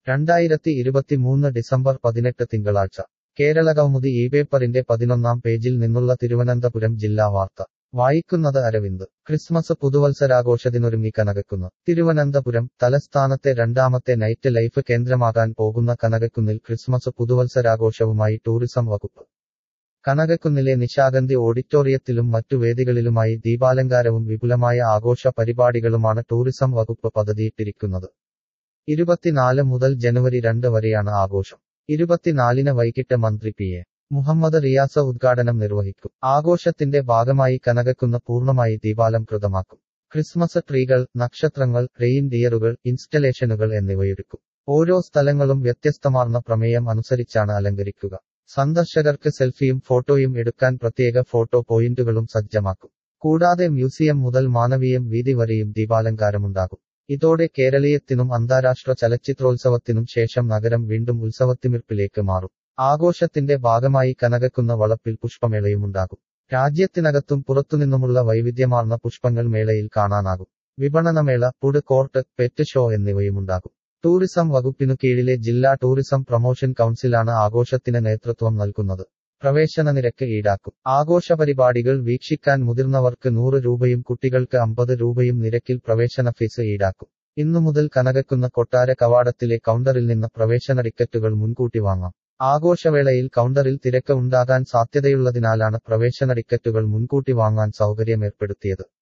രണ്ടായിരത്തി ഇരുപത്തിമൂന്ന് ഡിസംബർ പതിനെട്ട് തിങ്കളാഴ്ച കേരളകൗമുദി ഈ പേപ്പറിന്റെ പതിനൊന്നാം പേജിൽ നിന്നുള്ള തിരുവനന്തപുരം ജില്ലാ വാർത്ത വായിക്കുന്നത് അരവിന്ദ് ക്രിസ്മസ് പുതുവത്സരാഘോഷത്തിനൊരുങ്ങി കനകക്കുന്ന് തിരുവനന്തപുരം തലസ്ഥാനത്തെ രണ്ടാമത്തെ നൈറ്റ് ലൈഫ് കേന്ദ്രമാകാൻ പോകുന്ന കനകക്കുന്നിൽ ക്രിസ്മസ് പുതുവത്സരാഘോഷവുമായി ടൂറിസം വകുപ്പ് കനകക്കുന്നിലെ നിശാഗന്ധി ഓഡിറ്റോറിയത്തിലും മറ്റു വേദികളിലുമായി ദീപാലങ്കാരവും വിപുലമായ ആഘോഷ പരിപാടികളുമാണ് ടൂറിസം വകുപ്പ് പദ്ധതിയിട്ടിരിക്കുന്നത് ഇരുപത്തിനാല് മുതൽ ജനുവരി രണ്ട് വരെയാണ് ആഘോഷം ഇരുപത്തിനാലിന് വൈകിട്ട് മന്ത്രി പി എ മുഹമ്മദ് റിയാസ ഉദ്ഘാടനം നിർവഹിക്കും ആഘോഷത്തിന്റെ ഭാഗമായി കനകക്കുന്ന് പൂർണ്ണമായി ദീപാലംകൃതമാക്കും ക്രിസ്മസ് ട്രീകൾ നക്ഷത്രങ്ങൾ റെയിൻഡിയറുകൾ ഇൻസ്റ്റലേഷനുകൾ എന്നിവയൊരുക്കും ഓരോ സ്ഥലങ്ങളും വ്യത്യസ്തമാർന്ന പ്രമേയം അനുസരിച്ചാണ് അലങ്കരിക്കുക സന്ദർശകർക്ക് സെൽഫിയും ഫോട്ടോയും എടുക്കാൻ പ്രത്യേക ഫോട്ടോ പോയിന്റുകളും സജ്ജമാക്കും കൂടാതെ മ്യൂസിയം മുതൽ മാനവീയം വീതി വരെയും ദീപാലങ്കാരമുണ്ടാകും ഇതോടെ കേരളീയത്തിനും അന്താരാഷ്ട്ര ചലച്ചിത്രോത്സവത്തിനും ശേഷം നഗരം വീണ്ടും ഉത്സവത്തിമിർപ്പിലേക്ക് മാറും ആഘോഷത്തിന്റെ ഭാഗമായി കനകക്കുന്ന വളപ്പിൽ പുഷ്പമേളയുമുണ്ടാകും രാജ്യത്തിനകത്തും പുറത്തുനിന്നുമുള്ള വൈവിധ്യമാർന്ന പുഷ്പങ്ങൾ മേളയിൽ കാണാനാകും വിപണനമേള ഫുഡ് കോർട്ട് പെറ്റ് ഷോ എന്നിവയുമുണ്ടാകും ടൂറിസം വകുപ്പിനു കീഴിലെ ജില്ലാ ടൂറിസം പ്രൊമോഷൻ കൗൺസിലാണ് ആഘോഷത്തിന് നേതൃത്വം നൽകുന്നത് പ്രവേശന നിരക്ക് ഈടാക്കും ആഘോഷ പരിപാടികൾ വീക്ഷിക്കാൻ മുതിർന്നവർക്ക് നൂറ് രൂപയും കുട്ടികൾക്ക് അമ്പത് രൂപയും നിരക്കിൽ പ്രവേശന ഫീസ് ഈടാക്കും ഇന്നു മുതൽ കനകക്കുന്ന കൊട്ടാര കവാടത്തിലെ കൗണ്ടറിൽ നിന്ന് പ്രവേശന ടിക്കറ്റുകൾ മുൻകൂട്ടി വാങ്ങാം ആഘോഷവേളയിൽ കൗണ്ടറിൽ തിരക്ക് ഉണ്ടാകാൻ സാധ്യതയുള്ളതിനാലാണ് പ്രവേശന ടിക്കറ്റുകൾ മുൻകൂട്ടി വാങ്ങാൻ സൗകര്യമേർപ്പെടുത്തിയത്